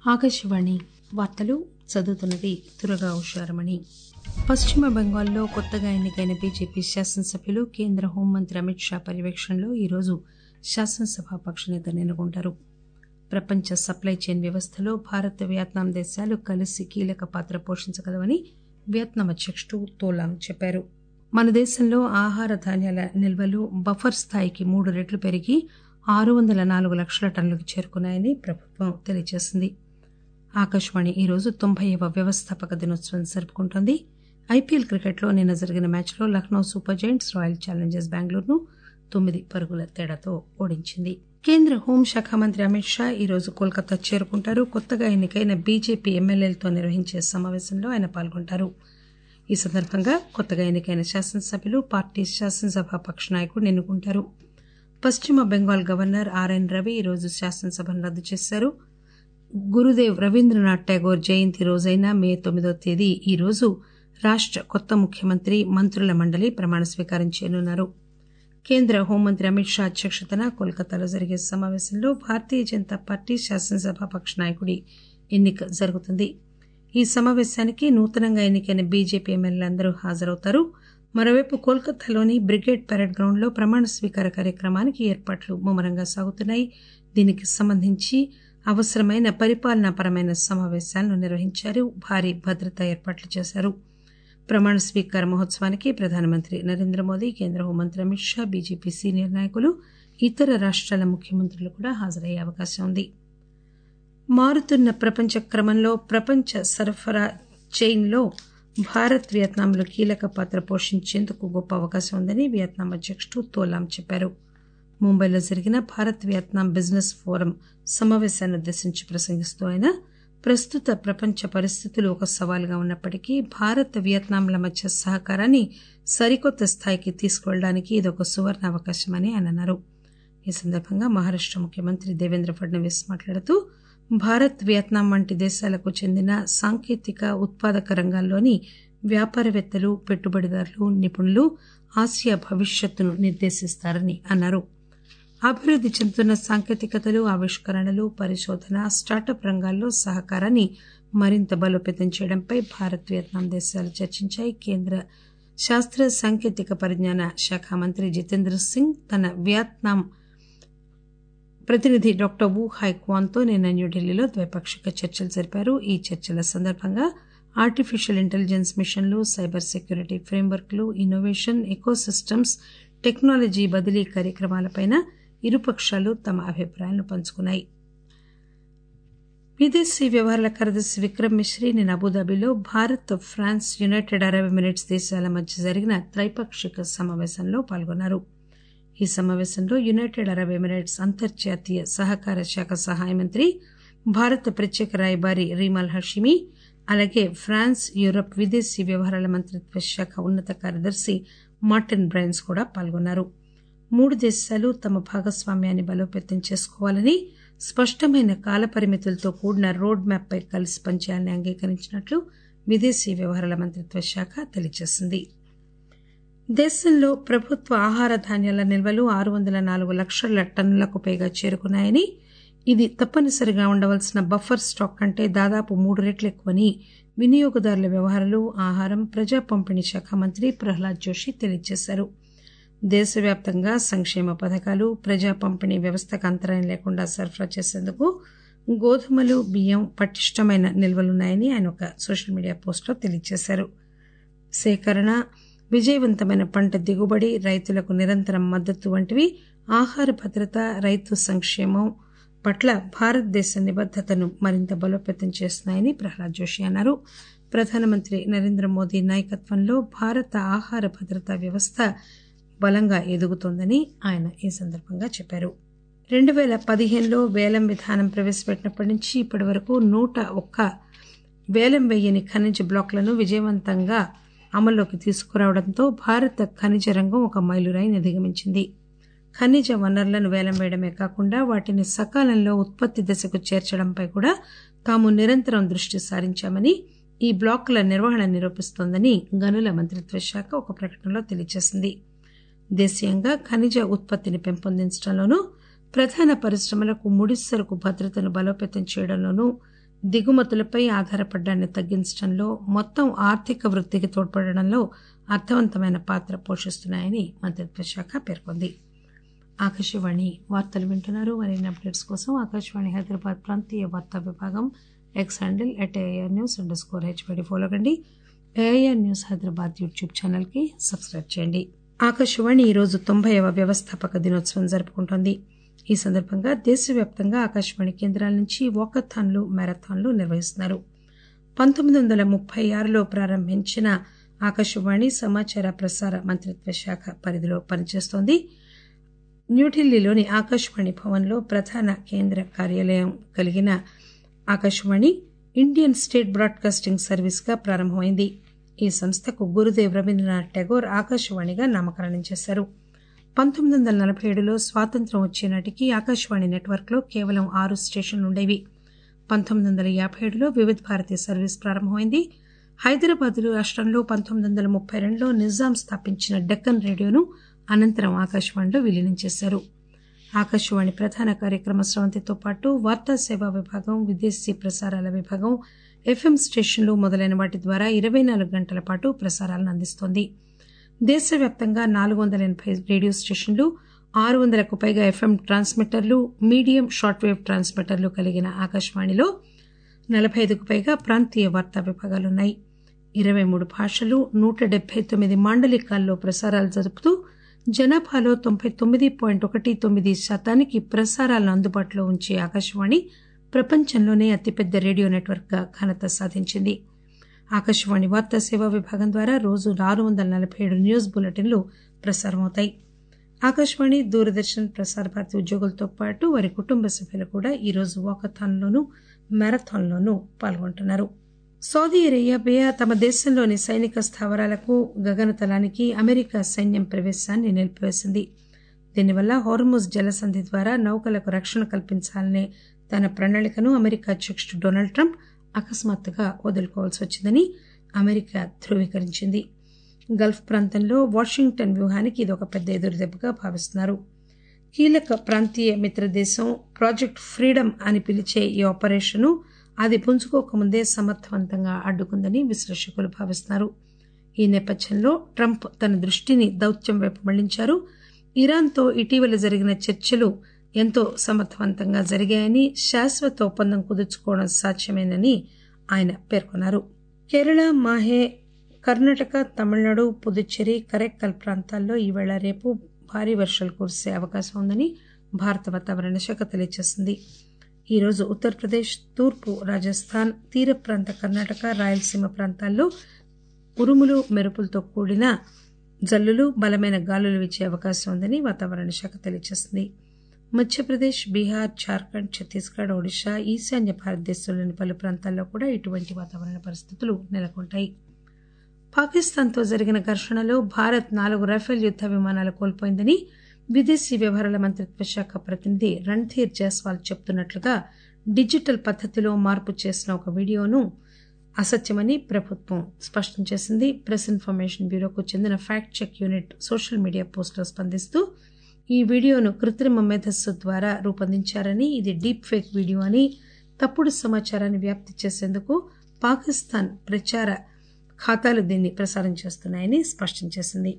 ఆకాశవాణి వార్తలు చదువుతున్నది దురగా ఉషారమణి పశ్చిమ బెంగాల్లో కొత్తగా ఎన్నికైన బీజేపీ శాసనసభ్యులు కేంద్ర హోంమంత్రి అమిత్ షా పర్యవేక్షణలో ఈరోజు శాసనసభ పక్షనేతను ఎన్నుకుంటారు ప్రపంచ సప్లై చైన్ వ్యవస్థలో భారత్ వియత్నాం దేశాలు కలిసి కీలక పాత్ర పోషించగలవని వియత్నాం అధ్యకుడు తోలాం చెప్పారు మన దేశంలో ఆహార ధాన్యాల నిల్వలు బఫర్ స్థాయికి మూడు రెట్లు పెరిగి ఆరు వందల నాలుగు లక్షల టన్నులకు చేరుకున్నాయని ప్రభుత్వం తెలియజేసింది ఆకాశవాణి ఈరోజు తొంభైవ వ్యవస్థాపక దినోత్సవం జరుపుకుంటోంది ఐపీఎల్ క్రికెట్లో నిన్న జరిగిన మ్యాచ్లో Lucknow super giants royal challengers బెంగళూరును తొమ్మిది పరుగుల తేడాతో ఓడించింది కేంద్ర హోంశాఖ మంత్రి అమిత్ షా ఈరోజు కోల్కతా చేరుకుంటారు కొత్తగా ఎన్నికైన బీజేపీ ఎమ్మెల్యేలతో నిర్వహించే సమావేశంలో ఆయన పాల్గొంటారు ఈ సందర్భంగా కొత్తగా ఎన్నికైన శాసనసభ్యులు పార్టీ శాసనసభ పక్ష నాయకుడిని ఎన్నుకుంటారు పశ్చిమ బెంగాల్ గవర్నర్ ఆర్ఎన్ రవి ఈరోజు శాసనసభను రద్దు చేశారు గురుదేవ్ రవీంద్రనాథ్ ఠాగూర్ జయంతి రోజైన మే తొమ్మిదో తేదీ ఈ రోజు రాష్ట కొత్త ముఖ్యమంత్రి మంత్రుల మండలి ప్రమాణ స్వీకారం చేయనున్నారు కేంద్ర హోంమంత్రి అమిత్ షా అధ్యక్షతన కోల్కతాలో జరిగే సమావేశంలో భారతీయ జనతా పార్టీ శాసనసభ పక్ష నాయకుడి ఎన్నిక జరుగుతుంది ఈ సమావేశానికి నూతనంగా ఎన్నికైన బీజేపీ ఎమ్మెల్యేలందరూ హాజరవుతారు మరోవైపు కోల్కతాలోని బ్రిగేడ్ పెరేడ్ గ్రౌండ్లో ప్రమాణ స్వీకార కార్యక్రమానికి ఏర్పాట్లు ముమ్మరంగా సాగుతున్నాయి దీనికి సంబంధించి అవసరమైన పరిపాలనాపరమైన సమావేశాలను నిర్వహించారు భారీ భద్రతా ఏర్పాట్లు చేశారు ప్రమాణ స్వీకార మహోత్సవానికి ప్రధానమంత్రి నరేంద్ర మోదీ కేంద్ర హోంమంత్రి అమిత్ షా బీజేపీ సీనియర్ నాయకులు ఇతర రాష్టాల ముఖ్యమంత్రులు కూడా హాజరయ్యే అవకాశం ఉంది మారుతున్న ప్రపంచ క్రమంలో ప్రపంచ సరఫరా చైన్లో భారత్ వియత్నాంలు కీలక పాత్ర పోషించేందుకు గొప్ప అవకాశం ఉందని వియత్నాం అధ్యకుడు తోలాం చెప్పారు ముంబైలో జరిగిన భారత్ వియత్నాం బిజినెస్ ఫోరం సమావేశాన్ని ఉద్దేశించి ప్రసంగిస్తూ ఆయన ప్రస్తుత ప్రపంచ పరిస్థితులు ఒక సవాలుగా ఉన్నప్పటికీ భారత్ వియత్నాంల మధ్య సహకారాన్ని సరికొత్త స్థాయికి తీసుకువెళ్లడానికి ఇదొక సువర్ణ అవకాశమని ఆయన అన్నారు ఈ సందర్భంగా మహారాష్ట ముఖ్యమంత్రి దేవేంద్ర ఫడ్నవీస్ మాట్లాడుతూ భారత్ వియత్నాం వంటి దేశాలకు చెందిన సాంకేతిక ఉత్పాదక రంగాల్లోని వ్యాపారవేత్తలు పెట్టుబడిదారులు నిపుణులు ఆసియా భవిష్యత్తును నిర్దేశిస్తారని అన్నారు అభివృద్ది చెందుతున్న సాంకేతికతలు ఆవిష్కరణలు పరిశోధన స్టార్టప్ రంగాల్లో సహకారాన్ని మరింత బలోపేతం చేయడంపై భారత్ వియత్నాం దేశాలు చర్చించాయి కేంద్ర శాస్త్ర సాంకేతిక పరిజ్ఞాన శాఖ మంత్రి జితేంద్ర సింగ్ తన వియత్నాం ప్రతినిధి డాక్టర్ వు హైక్వాన్తో నిన్న న్యూఢిల్లీలో ద్వైపాక్షిక చర్చలు జరిపారు ఈ చర్చల సందర్భంగా ఆర్టిఫిషియల్ ఇంటెలిజెన్స్ మిషన్లు సైబర్ సెక్యూరిటీ ఫ్రేమ్వర్క్లు ఇన్నోవేషన్ ఎకోసిస్టమ్స్ టెక్నాలజీ బదిలీ కార్యక్రమాలపైన ఇరుపక్షాలు తమ అభిప్రాయాలను పంచుకున్నాయి విదేశీ వ్యవహారాల కార్యదర్శి విక్రమ్ మిశ్రీ నిన్న అబుదాబిలో Bharat France united Arab Emirates దేశాల మధ్య జరిగిన త్రైపాక్షిక సమావేశంలో పాల్గొన్నారు ఈ సమావేశంలో యునైటెడ్ అరబ్ ఎమిరేట్స్ అంతర్జాతీయ సహకార శాఖ సహాయ మంత్రి భారత ప్రత్యేక రాయబారి రీమాల్ హషిమి అలాగే ఫ్రాన్స్ యూరప్ విదేశీ వ్యవహారాల మంత్రిత్వ శాఖ ఉన్నత కార్యదర్శి మార్టిన్ బ్రైన్స్ కూడా పాల్గొన్నారు మూడు దేశాలు తమ భాగస్వామ్యాన్ని బలోపేతం చేసుకోవాలని స్పష్టమైన కాలపరిమితులతో కూడిన రోడ్ మ్యాప్ పై కలిసి పనిచేయాలని అంగీకరించినట్లు విదేశీ వ్యవహారాల మంత్రిత్వ శాఖ తెలియజేసింది దేశంలో ప్రభుత్వ ఆహార ధాన్యాల నిల్వలు ఆరు వందల నాలుగు లక్షల టన్నులకు పైగా చేరుకున్నాయని ఇది తప్పనిసరిగా ఉండవలసిన బఫర్ స్టాక్ కంటే దాదాపు మూడు రెట్లు ఎక్కువని వినియోగదారుల వ్యవహారాలు ఆహారం ప్రజా పంపిణీ శాఖ మంత్రి ప్రహ్లాద్ జోషి తెలియజేశారు దేశవ్యాప్తంగా సంక్షేమ పథకాలు ప్రజా పంపిణీ వ్యవస్థకు అంతరాయం లేకుండా సరఫరా చేసేందుకు గోధుమలు బియ్యం పటిష్టమైన నిల్వలున్నాయని ఆయన ఒక సోషల్ మీడియా పోస్టులో తెలియజేశారు సేకరణ విజయవంతమైన పంట దిగుబడి రైతులకు నిరంతరం మద్దతు వంటివి ఆహార భద్రత రైతు సంక్షేమం పట్ల భారతదేశ నిబద్దతను మరింత బలోపేతం చేస్తున్నాయని ప్రహ్లాద్ జోషి అన్నారు ప్రధానమంత్రి నరేంద్ర మోదీ నాయకత్వంలో భారత ఆహార భద్రతా వ్యవస్థ బలంగా ఎదుగుతోందని ఆయన ఈ సందర్భంగా చెప్పారు రెండు పేల పదిహేనులో వేలం విధానం ప్రవేశపెట్టినప్పటి నుంచి ఇప్పటి వరకు నూట ఒక్క వేలం వెయ్యని ఖనిజ బ్లాక్లను విజయవంతంగా అమల్లోకి తీసుకురావడంతో భారత ఖనిజ రంగం ఒక మైలురాయిని అధిగమించింది ఖనిజ వనరులను వేలం వేయడమే కాకుండా వాటిని సకాలంలో ఉత్పత్తి దశకు చేర్చడంపై కూడా తాము నిరంతరం దృష్టి సారించామని ఈ బ్లాకుల నిర్వహణ నిరూపిస్తోందని గనుల మంత్రిత్వ శాఖ ఒక ప్రకటనలో తెలియజేసింది దేశీయంగా ఖనిజ ఉత్పత్తిని పెంపొందించడంలోనూ ప్రధాన పరిశ్రమలకు ముడి సరుకు భద్రతను బలోపేతం చేయడంలోనూ దిగుమతులపై ఆధారపడ్డాన్ని తగ్గించడంలో మొత్తం ఆర్థిక వృద్ధికి తోడ్పడడంలో అర్థవంతమైన పాత్ర పోషిస్తున్నాయని మంత్రిత్వ శాఖ పేర్కొంది ఆకాశవాణి వార్తలు వింటున్నారు మరిన్ని అప్డేట్స్ కోసం ఆకాశవాణి హైదరాబాద్ ప్రాంతీయ వార్తా విభాగం X handle at AIR news underscore HYD follow కండి ఏఆర్ న్యూస్ హైదరాబాద్ యూట్యూబ్ ఛానల్కి సబ్స్క్రైబ్ చేయండి ఆకాశవాణి ఈరోజు తొంభైవ వ్యవస్థాపక దినోత్సవం జరుపుకుంటోంది ఈ సందర్భంగా దేశవ్యాప్తంగా ఆకాశవాణి కేంద్రాల నుంచి వాకథాన్లు మ్యారథాన్లు నిర్వహిస్తున్నారు పంతొమ్మిది వందల ముప్పై ఆరులో ప్రారంభించిన ఆకాశవాణి సమాచార ప్రసార మంత్రిత్వ శాఖ పరిధిలో పనిచేస్తోంది న్యూఢిల్లీలోని ఆకాశవాణి భవన్లో ప్రధాన కేంద్ర కార్యాలయం కలిగిన ఆకాశవాణి ఇండియన్ స్టేట్ బ్రాడ్కాస్టింగ్ సర్వీస్గా ప్రారంభమైంది ఈ సంస్థకు గురుదేవ్ రవీంద్రనాథ్ ఠాగూర్ ఆకాశవాణిగా నామకరణం చేశారు పంతొమ్మిది వందల నలభై ఏడులో స్వాతంత్ర్యం వచ్చే నాటికి ఆకాశవాణి నెట్వర్క్లో కేవలం ఆరు స్టేషన్లు ఉండేవి పంతొమ్మిది వందల యాభై ఏడులో వివిధ భారతి సర్వీస్ ప్రారంభమైంది హైదరాబాద్ రాష్ట్రంలో పంతొమ్మిది వందల ముప్పై రెండులో నిజాం స్థాపించిన డెక్కన్ రేడియోను అనంతరం ఆకాశవాణిలో విలీనం చేశారు ఆకాశవాణి ప్రధాన కార్యక్రమ స్రవంతితో పాటు వార్తా సేవా విభాగం విదేశీ ప్రసారాల విభాగం ఎఫ్ఎం స్టేషన్లు మొదలైన వాటి ద్వారా ఇరవై నాలుగు గంటల పాటు ప్రసారాలను అందిస్తోంది దేశవ్యాప్తంగా నాలుగు వందల ఎనభై రేడియో స్టేషన్లు ఆరు వందలకు పైగా ఎఫ్ఎం ట్రాన్స్మిటర్లు మీడియం షార్ట్ వేవ్ ట్రాన్స్మిటర్లు కలిగిన ఆకాశవాణిలో నలభై ఐదుకు పైగా ప్రాంతీయ వార్తా విభాగాలున్నాయి ఇరవై మూడు భాషలు నూట డెబ్బై తొమ్మిది మాండలికాల్లో ప్రసారాలు జరుపుతూ జనాభాలో తొంభై తొమ్మిది పాయింట్ ఒకటి తొమ్మిది శాతానికి ప్రసారాలను అందుబాటులో ఉంచే ఆకాశవాణి ప్రపంచంలోనే అతిపెద్ద రేడియో నెట్వర్క్గా ఘనత సాధించింది ఆకాశవాణి వార్తా సేవా విభాగం ద్వారా రోజు ఆరు వందల నలభై ఏడు న్యూస్ బులెటిన్లు ప్రసారమవుతాయి ఆకాశవాణి దూరదర్శన్ ప్రసార భారతి ఉద్యోగులతో పాటు వారి కుటుంబ సభ్యులు కూడా ఈరోజు వాకథాన్లోనూ మ్యారథాన్లోనూ పాల్గొంటున్నారు సౌదీ అరేబియా తమ దేశంలోని సైనిక స్థావరాలకు గగనతలానికి అమెరికా సైన్యం ప్రవేశాన్ని నిలిపివేసింది దీనివల్ల హోర్ముజ్ జలసంధి ద్వారా నౌకలకు రక్షణ కల్పించాలనే తన ప్రణాళికను అమెరికా అధ్యక్షుడు డొనాల్డ్ ట్రంప్ అకస్మాత్తుగా వదులుకోవాల్సి వచ్చిందని అమెరికా ధృవీకరించింది గల్ఫ్ ప్రాంతంలో వాషింగ్టన్ వ్యూహానికి ఇది ఒక పెద్ద ఎదురుదెబ్బగా భావిస్తున్నారు కీలక ప్రాంతీయ మిత్రదేశం ప్రాజెక్ట్ ఫ్రీడమ్ అని పిలిచే ఈ ఆపరేషను అది పుంజుకోకముందే సమర్థవంతంగా అడ్డుకుందని విశ్లేషకులు భావిస్తున్నారు ఈ నేపథ్యంలో ట్రంప్ తన దృష్టిని దౌత్యం వైపు మళ్లించారు ఇరాన్తో ఇటీవల జరిగిన చర్చలు ఎంతో సమర్థవంతంగా జరిగాయని శాశ్వత ఒప్పందం కుదుర్చుకోవడం సాధ్యమేనని ఆయన పేర్కొన్నారు కేరళ మాహే కర్ణాటక తమిళనాడు పుదుచ్చేరి కరైక్కల్ ప్రాంతాల్లో ఈవేళ రేపు భారీ వర్షాలు కురిసే అవకాశం ఉందని భారత వాతావరణ శాఖ తెలియజేసింది ఈరోజు ఉత్తరప్రదేశ్ తూర్పు రాజస్థాన్ తీర ప్రాంత కర్ణాటక రాయలసీమ ప్రాంతాల్లో ఉరుములు మెరుపులతో కూడిన జల్లులు బలమైన గాలులు వీచే అవకాశం ఉందని వాతావరణ శాఖ తెలియజేసింది మధ్యప్రదేశ్ బీహార్ జార్ఖండ్ ఛత్తీస్గఢ్ ఒడిశా ఈశాన్య భారతదేశంలోని పలు ప్రాంతాల్లో కూడా ఇటువంటి వాతావరణ పరిస్థితులు నెలకొంటాయి పాకిస్తాన్తో జరిగిన ఘర్షణలో భారత్ నాలుగు రఫేల్ యుద్ద విమానాలు కోల్పోయిందని విదేశీ వ్యవహారాల మంత్రిత్వ శాఖ ప్రతినిధి రణ్ధీర్ జైస్వాల్ చెబుతున్నట్లుగా డిజిటల్ పద్దతిలో మార్పు చేసిన ఒక వీడియోను అసత్యమని ప్రభుత్వం స్పష్టం చేసింది ప్రెస్ ఇన్ఫర్మేషన్ బ్యూరోకు చెందిన fact check unit social media పోస్టులో స్పందిస్తూ ఈ వీడియోను కృత్రిమ మేధస్సు ద్వారా రూపొందించారని ఇది డీప్ ఫేక్ వీడియో అని తప్పుడు సమాచారాన్ని వ్యాప్తి చేసేందుకు పాకిస్తాన్ ప్రచార ఖాతాలు దీన్ని ప్రసారం చేస్తున్నాయని స్పష్టం చేసింది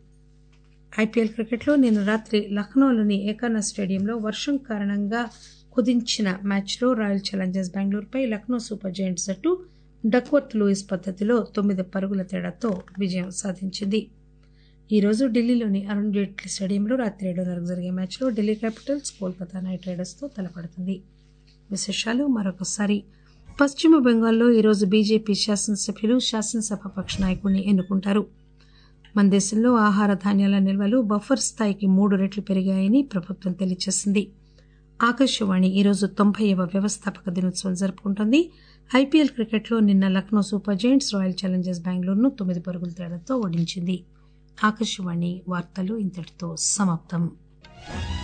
ఐపీఎల్ క్రికెట్లో నిన్న రాత్రి లక్నోలోని ఏకానా స్టేడియంలో వర్షం కారణంగా కుదించిన మ్యాచ్లో రాయల్ ఛాలెంజర్స్ బెంగళూరుపై లక్నో సూపర్ జైంట్స్ జట్టు డక్వర్త్ లూయిస్ పద్ధతిలో తొమ్మిది పరుగుల తేడాతో విజయం సాధించింది ఈరోజు ఢిల్లీలోని అరుణ్ జైట్లీ స్టేడియంలో రాత్రి ఏడున్నరకు జరిగే మ్యాచ్లో ఢిల్లీ క్యాపిటల్స్ కోల్కతా నైట్ రైడర్స్తో తలపడుతుంది విశేషాలు మరొకసారి పశ్చిమ బెంగాల్లో ఈరోజు బీజేపీ శాసనసభ్యులు శాసనసభ పక్ష నాయకుడిని ఎన్నుకుంటారు మన దేశంలో ఆహార ధాన్యాల నిల్వలు బఫర్ స్థాయికి మూడు రెట్లు పెరిగాయని ప్రభుత్వం తెలియజేసింది ఆకాశవాణి ఈరోజు తొంభైవ వ్యవస్థాపక దినోత్సవం జరుపుకుంటోంది ఐపీఎల్ క్రికెట్లో నిన్న Lucknow super giants royal challengers బెంగళూరును తొమ్మిది పరుగుల తేడాతో ఓడించింది ఆకాశవాణి వార్తలు ఇంతటితో సమాప్తం